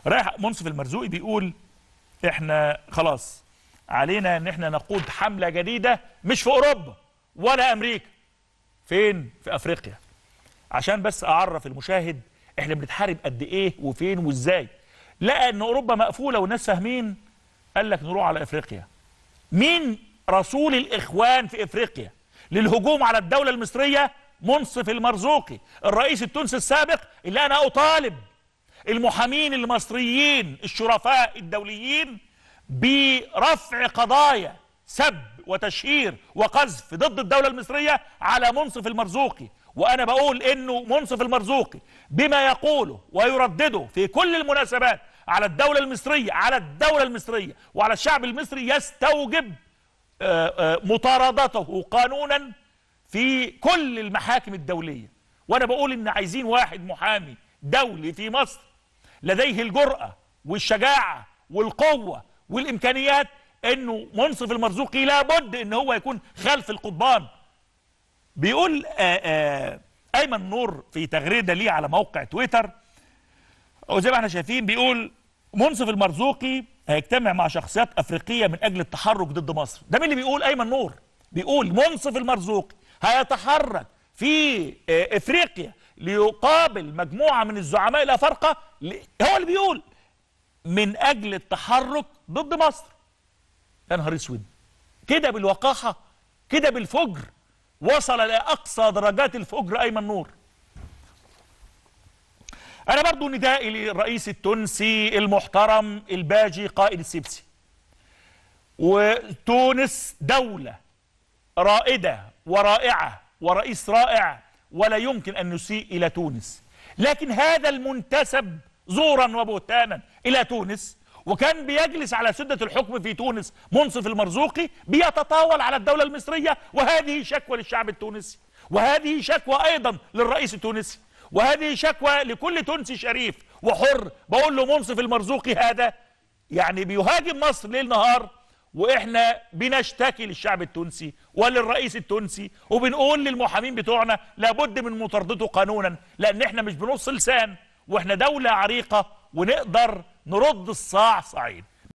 رايح منصف المرزوقي بيقول احنا خلاص علينا ان احنا نقود حمله جديده مش في اوروبا ولا امريكا فين في افريقيا عشان بس اعرف المشاهد احنا بنتحارب قد ايه وفين وازاي لقى ان اوروبا مقفوله والناس فاهمين قال لك نروح على افريقيا مين رسول الاخوان في افريقيا للهجوم على الدوله المصريه منصف المرزوقي الرئيس التونسي السابق اللي انا اطالب المحامين المصريين الشرفاء الدوليين برفع قضايا سب وتشهير وقذف ضد الدولة المصرية على منصف المرزوقي وأنا بقول إنه منصف المرزوقي بما يقوله ويردده في كل المناسبات على الدولة المصرية على الدولة المصرية وعلى الشعب المصري يستوجب آه، آه، مطاردته قانونا في كل المحاكم الدولية وأنا بقول إن عايزين واحد محامي دولي في مصر لديه الجرأة والشجاعة والقوة والإمكانيات إنه منصف المرزوقي لابد إن هو يكون خلف القضبان بيقول آآ آآ أيمن نور في تغريدة ليه على موقع تويتر وزي ما احنا شايفين بيقول منصف المرزوقي هيجتمع مع شخصيات أفريقية من أجل التحرك ضد مصر ده مين اللي بيقول أيمن نور بيقول منصف المرزوقي هيتحرك في آه، افريقيا ليقابل مجموعه من الزعماء الافارقه ل- هو اللي بيقول من اجل التحرك ضد مصر يا نهار اسود كده بالوقاحه كده بالفجر وصل لاقصى درجات الفجر ايمن نور انا برضو ندائي للرئيس التونسي المحترم الباجي قائد السبسي وتونس دوله رائدة ورائعة ورئيس رائع ولا يمكن أن نسيء إلى تونس لكن هذا المنتسب زورا وبهتانا إلى تونس وكان بيجلس على سدة الحكم في تونس منصف المرزوقي بيتطاول على الدولة المصرية وهذه شكوى للشعب التونسي وهذه شكوى أيضا للرئيس التونسي وهذه شكوى لكل تونسي شريف وحر بقول له منصف المرزوقي هذا يعني بيهاجم مصر ليل نهار واحنا بنشتكي للشعب التونسي وللرئيس التونسي وبنقول للمحامين بتوعنا لابد من مطاردته قانونا لان احنا مش بنص لسان واحنا دولة عريقة ونقدر نرد الصاع صاعين